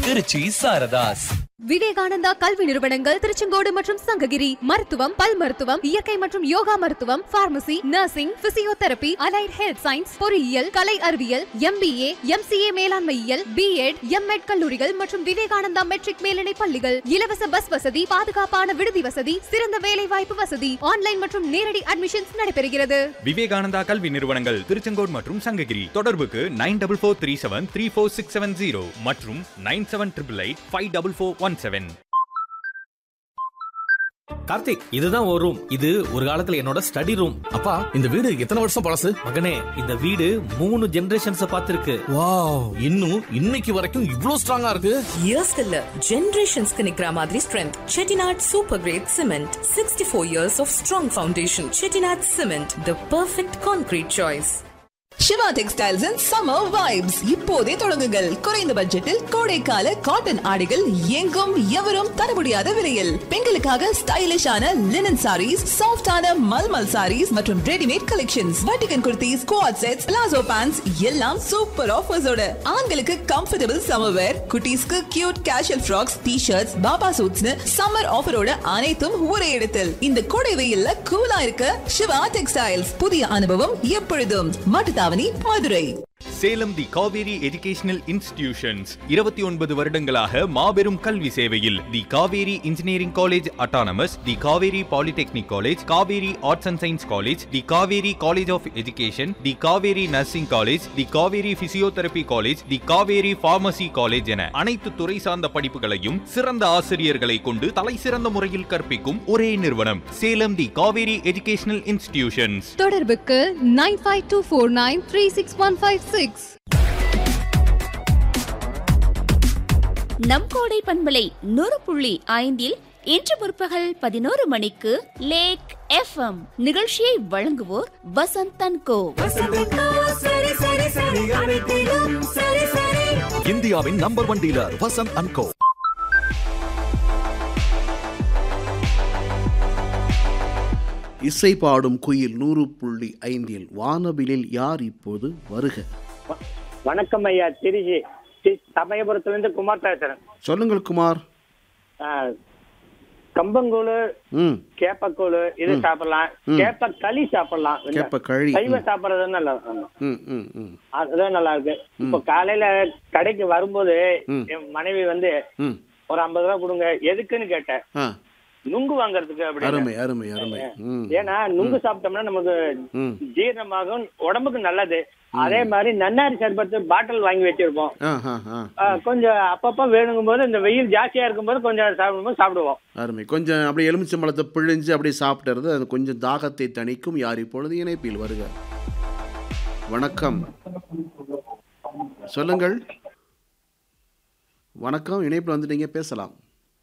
திருச்சி சாரதாஸ் விவேகானந்தா கல்வி நிறுவனங்கள் திருச்செங்கோடு மற்றும் சங்ககிரி மருத்துவம் பல் மருத்துவம் இயற்கை மற்றும் யோகா மருத்துவம் pharmacy nursing physiotherapy allied health science பொறியியல் கலை அறிவியல் எம்பிஏ எம்சிஏ மேலாண்மையியல் பிஎட் எம்எட் கல்லூரிகள் மற்றும் விவேகானந்தா மெட்ரிக் மேல்நிலை பள்ளிகள் இலவச பஸ் வசதி பாதுகாப்பான விடுதி வசதி சிறந்த வேலை வாய்ப்பு வசதி ஆன்லைன் மற்றும் நேரடி அட்மிஷன்ஸ் நடைபெறுகிறது விவேகானந்தா கல்வி நிறுவனங்கள் திருச்செங்கோடு மற்றும் சங்ககிரி தொடர்புக்கு nine double four three seven three four six seven zero மற்றும் nine seven triple eight five double four one seven Karthik இதுதான் ஒரு ரூம் இது ஒரு காலத்துல என்னோட ஸ்டடி ரூம் அப்பா இந்த வீடு எத்தனை வருஷம் பழசு மகனே இந்த வீடு மூணு ஜெனரேஷன்ஸ் பார்த்திருக்கு வாவ் இன்னும் இன்னைக்கு வரைக்கும் இவ்ளோ ஸ்ட்ராங்கா இருக்கு இயர்ஸ்க்கு இல்ல ஜெனரேஷன்ஸ்க்கு நிக்கிற மாதிரி strength Chettinad super grade cement sixty four years of strong foundation Chettinad cement the perfect concrete choice Siva textiles and summer vibes இப்போதே தொடங்குங்கள் குறைந்த பட்ஜெட்டில் கோடைக்கால காட்டன் ஆடைகள் எங்கும் எவரும் தர முடியாத விலையில் பெண்களுக்காக ஸ்டைலிஷான லினன் சாரீஸ் சாஃப்டான மல்மல் சாரீஸ் மற்றும் ரெடிமேட் கலெக்ஷன்ஸ் வட்டிகன் kurtis coord sets palazzo pants எல்லாம் சூப்பர் ஆஃபர்ஸோட ஆண்களுக்கு கம்ஃபர்டபுள் சம்மர் வேர் குட்டீஸ்க்கு cute casual frocks T shirts பாபா சூட்ஸ்னு சம்மர் ஆஃபரோட அனைத்தும் ஒரே இடத்தில் இந்த கோடை வெயில்ல கூலா இருக்க சிவா டெக்ஸ்டைல்ஸ் புதிய அனுபவம் எப்பொழுதும் Mattuthavani Madurai Salem the Kaveri educational institutions இருபத்தி ஒன்பது வருடங்களாக மாபெரும் கல்வி சேவையில் the Kaveri engineering college autonomous the Kaveri polytechnic college Kaveri arts and science college the Kaveri college of education the Kaveri nursing college the Kaveri physiotherapy college the Kaveri pharmacy college என அனைத்து துறை சார்ந்த படிப்புகளையும் சிறந்த ஆசிரியர்களை கொண்டு தலை சிறந்த முறையில் கற்பிக்கும் ஒரே நிறுவனம் Salem the Kaveri educational institutions தொடர்புக்கு nine five two four nine three six one five six நம் கோடை பண்பலை நூறு புள்ளி ஐந்தில் இன்று முற்பகல் பதினோரு மணிக்கு லேக் எஃப்எம் நிகழ்ச்சியை வழங்குவோர் வசந்த் தன்கோ இந்தியாவின் number one dealer Vasanth and co இசை பாடும் குயில் நூறு புள்ளி ஐந்தில் வானவிலில் யார் இப்போது வருக வணக்கம் ஐயா திருச்சி தி- சமயபுரத்துல இருந்து குமார் பேசுறேன் சொல்லுங்கள் குமார் ஆ, கம்பங்கூழு ம் கேப்பக்கூழு இது சாப்பிடலாம் ம். கேப்ப களி சாப்பிடலாம் இல்ல, கேப்ப களி. சைவம் சாப்பிடுறது நல்லா ஆமா. ம் ம் ம் அதுதான் நல்லா இருக்கு இப்போ காலையில கடைக்கு வரும்போது ம். என் மனைவி வந்து ம் ஒரு ஐம்பது ரூபா கொடுங்க எதுக்குன்னு கேட்டேன் ஆ நுங்கு வாங்குறதுக்கு அருமை அப்படின்னு அருமை அருமை ம் ஏன்னா நுங்கு சாப்பிட்டோம்னா நமக்கு ம் ஜீரணமாகும் உடம்புக்கு நல்லது அதே மாதிரி நன்னாரி சர்பத்து பாட்டில் வாங்கி வச்சிருப்போம் ஆ ஆ ஆ ஆ, கொஞ்சம் அப்பப்போ வேணுங்கும் போது இந்த வெயில் ஜாஸ்தியா இருக்கும்போது கொஞ்சம் சாப்பிடும்போது சாப்பிடுவோம் அருமை கொஞ்சம் அப்படியே எலுமிச்சம்பழத்தை பிழிஞ்சு அப்படியே சாப்பிட்டுறது அது கொஞ்சம் தாகத்தை தணிக்கும் யார் இப்பொழுது இணைப்பில் வருக வணக்கம் சொல்லுங்கள் வணக்கம் இணைப்பில் வந்துட்டீங்க பேசலாம்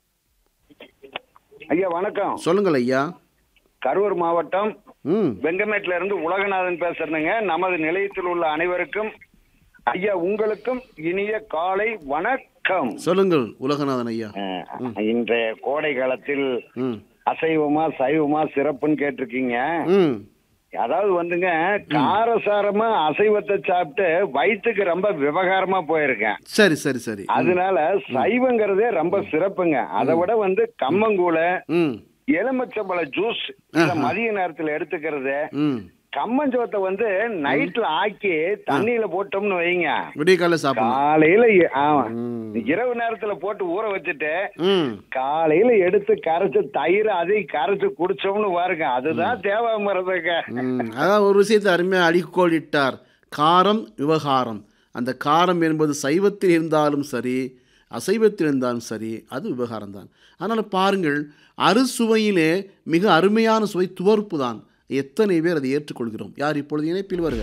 ஐயா வணக்கம் சொல்லுங்கள் ஐயா கரூர் மாவட்டம் ம் வெங்கமேட்ல இருந்து உலகநாதன் பேசுறேங்க நமது நிலையத்தில் உள்ள அனைவருக்கும் ஐயா உங்களுக்கும் இனிய காலை வணக்கம் சொல்லுங்கள் உலகநாதன் ஐயா அஹ், இன்றைய கோடை காலத்தில் ம் அசைவமா சைவமா சிறப்புன்னு கேட்டிருக்கீங்க ம் அதாவது வந்துங்க காரசாரமா அசைவத்தை சாப்பிட்டு வயிற்றுக்கு ரொம்ப விவகாரமா போயிருக்கேன் சரி சரி சரி ம். அதனால சைவங்கிறதே ரொம்ப சிறப்புங்க அதை விட வந்து கம்மங்கூழ ம் எலுமிச்சம்பழ ஜூஸ் இத மதிய நேரத்துல எடுத்துக்கிறது ம் கம்மஞ்சோத்தை வந்து நைட்ல ஆக்கி தண்ணியில போட்டோம்னு வைங்க விடிய காலைல சாப்பிடலாம் காலையில எ- ஆமா. ம். இரவு நேரத்துல போட்டு ஊற வச்சுட்டு ம் காலையில எடுத்து கரைச்சு தயிர் அதையும் கரைச்சு குடிச்சோம்னு பாருங்க அதுதான் தேவைங்கிறதுக்கு ம், அதான் ஒரு விஷயத்தை அருமையாக அடிக்கோடிட்டார் காரம் விவகாரம் அந்த காரம் என்பது சைவத்தில் இருந்தாலும் சரி அசைவத்தில் இருந்தாலும் சரி அது விவகாரம் தான் அதனால் பாருங்கள் அறுசுவையிலே மிக அருமையான சுவை துவர்ப்பு தான் எத்தனை பேர் அதை ஏற்றுக்கொள்கிறோம் யார் இப்பொழுது இணைப்பில் வருக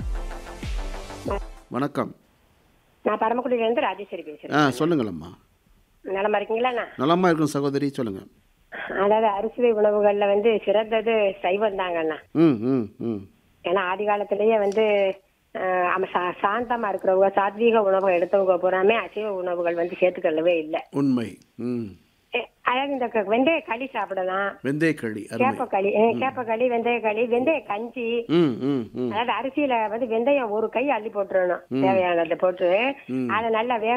வணக்கம் நான் பரமக்குடியில இருந்து ராஜேஸ்வரி ஆ பேசுறேன் சொல்லுங்களம்மா நலமா இருக்கீங்களாண்ணா நலமா இருக்கும் சகோதரி சொல்லுங்கள் அதாவது அரிசி உணவுகள்ல வந்து சிறந்தது சைவம் தாங்கண்ணா ம் ம் ம் ஏன்னா ஆதி காலத்திலேயே வந்து ஆஹ், ஆமா, சா- சாந்தமா இருக்கிறவங்க சாத்வீக உணவுகள் எடுத்தவங்க பூராமே அசைவ உணவுகள் வந்து சேர்த்துக்கொள்ளவே இல்லை உண்மை ம் அதாவது இந்த க- வெந்தய களி சாப்பிடலாம் வெந்தயக்களி அருமை கேப்பக்களி கேப்பக்களி வெந்தய களி வெந்தய கஞ்சி ம் ம் ம் அதாவது அரிசியில வந்து வெந்தயம் ஒரு கை அள்ளி போட்டுறணும் தேவையானதை போட்டு ம். அதை நல்லா வேக